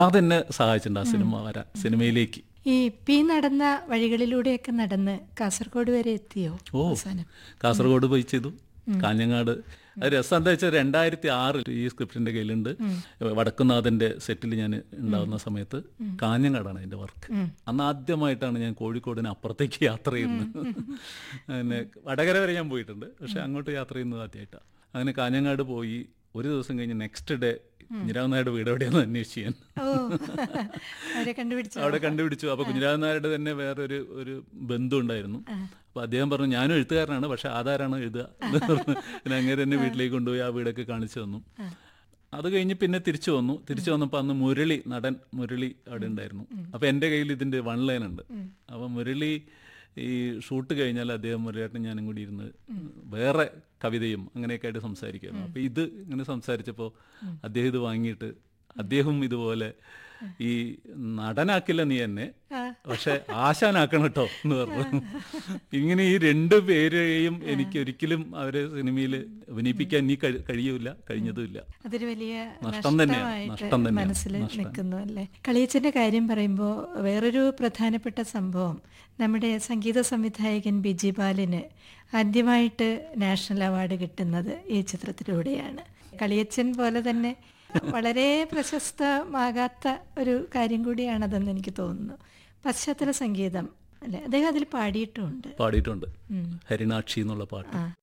അതെന്നെ സഹായിച്ചിട്ടുണ്ട് ആ സിനിമ വരാൻ സിനിമയിലേക്ക് ഈ പി നടന്ന വഴികളിലൂടെയൊക്കെ നടന്ന് കാസർഗോഡ് വരെ എത്തിയോ ഓ അവസാനം കാസർഗോഡ് പോയി ചെയ്തു കാഞ്ഞങ്ങാട് അത് രസം എന്താ വെച്ചാൽ രണ്ടായിരത്തി ആറിൽ ഈ സ്ക്രിപ്റ്റിന്റെ കയ്യിലുണ്ട് വടക്കുന്നാഥന്റെ സെറ്റിൽ ഞാൻ ഉണ്ടാവുന്ന സമയത്ത് കാഞ്ഞങ്ങാടാണ് അതിന്റെ വർക്ക് അന്ന് ആദ്യമായിട്ടാണ് ഞാൻ കോഴിക്കോടിന് അപ്പുറത്തേക്ക് യാത്ര ചെയ്യുന്നത് പിന്നെ വടകര വരെ ഞാൻ പോയിട്ടുണ്ട് പക്ഷെ അങ്ങോട്ട് യാത്ര ചെയ്യുന്നത് ആദ്യമായിട്ടാണ് അങ്ങനെ കാഞ്ഞങ്ങാട് പോയി ഒരു ദിവസം കഴിഞ്ഞ് നെക്സ്റ്റ് ഡേ കുഞ്ഞിരാമൻ നായരുടെ വീട് എവിടെയാണെന്ന് അന്വേഷിച്ച് ഞാൻ ഓ അവരെ കണ്ടുപിടിച്ചോ അവിടെ കണ്ടുപിടിച്ചു അപ്പൊ കുഞ്ഞിരാമൻ നായരുടെ തന്നെ വേറൊരു ഒരു ബന്ധു ഉണ്ടായിരുന്നു അപ്പൊ അദ്ദേഹം പറഞ്ഞു ഞാനും എഴുത്തുകാരനാണ് പക്ഷെ ആധാരാണ് എഴുതുക എന്ന് പറഞ്ഞു. പിന്നെ അങ്ങനെ തന്നെ വീട്ടിലേക്ക് കൊണ്ടുപോയി ആ വീടൊക്കെ കാണിച്ചു തന്നു അത് കഴിഞ്ഞ് പിന്നെ തിരിച്ചു വന്നു തിരിച്ചു വന്നപ്പോൾ അന്ന് മുരളി നടൻ മുരളി അവിടെ ഉണ്ടായിരുന്നു അപ്പൊ എൻ്റെ കയ്യിൽ ഇതിന്റെ വൺ ലൈൻ ഉണ്ട് അപ്പൊ മുരളി ഈ ഷൂട്ട് കഴിഞ്ഞാൽ അദ്ദേഹം മുരളിയേട്ടൻ ഞാനും കൂടി ഇരുന്ന് വേറെ കവിതയും അങ്ങനെയൊക്കെ ആയിട്ട് സംസാരിക്കുന്നു അപ്പൊ ഇത് ഇങ്ങനെ സംസാരിച്ചപ്പോൾ അദ്ദേഹം ഇത് വാങ്ങിയിട്ട് അദ്ദേഹം ഇതുപോലെ ഈ നടനാക്കില്ല നീ എന്നെ പക്ഷെ ആശാനാക്കണം കേട്ടോ എന്ന് പറഞ്ഞു ഇങ്ങനെ ഈ രണ്ട് പേരെയും എനിക്ക് ഒരിക്കലും അവരെ സിനിമയിൽ അഭിനയിപ്പിക്കാൻ നീ കഴി- കഴിയൂല കഴിഞ്ഞതുമില്ല അതൊരു വലിയ നഷ്ടം തന്നെയാണ്. നഷ്ടമായിട്ട് നഷ്ടം തന്നെയാണ്. മനസ്സിൽ നഷ്ടം. നിൽക്കുന്നു അല്ലേ കളിയച്ചന്റെ കാര്യം പറയുമ്പോൾ വേറൊരു പ്രധാനപ്പെട്ട സംഭവം നമ്മുടെ സംഗീത സംവിധായകൻ ബിജി ബാലിന് ആദ്യമായിട്ട് നാഷണൽ അവാർഡ് കിട്ടുന്നത് ഈ ചിത്രത്തിലൂടെയാണ് കളിയച്ചൻ പോലെ തന്നെ വളരെ പ്രശസ്തമാകാത്ത ഒരു കാര്യം കൂടിയാണതെന്ന് എനിക്ക് തോന്നുന്നു പശ്ചാത്തല സംഗീതം അല്ലെ അദ്ദേഹം അതിൽ പാടിയിട്ടുമുണ്ട് പാടിയിട്ടുണ്ട് ഹരിണാക്ഷി എന്നുള്ള പാട്ട് ആ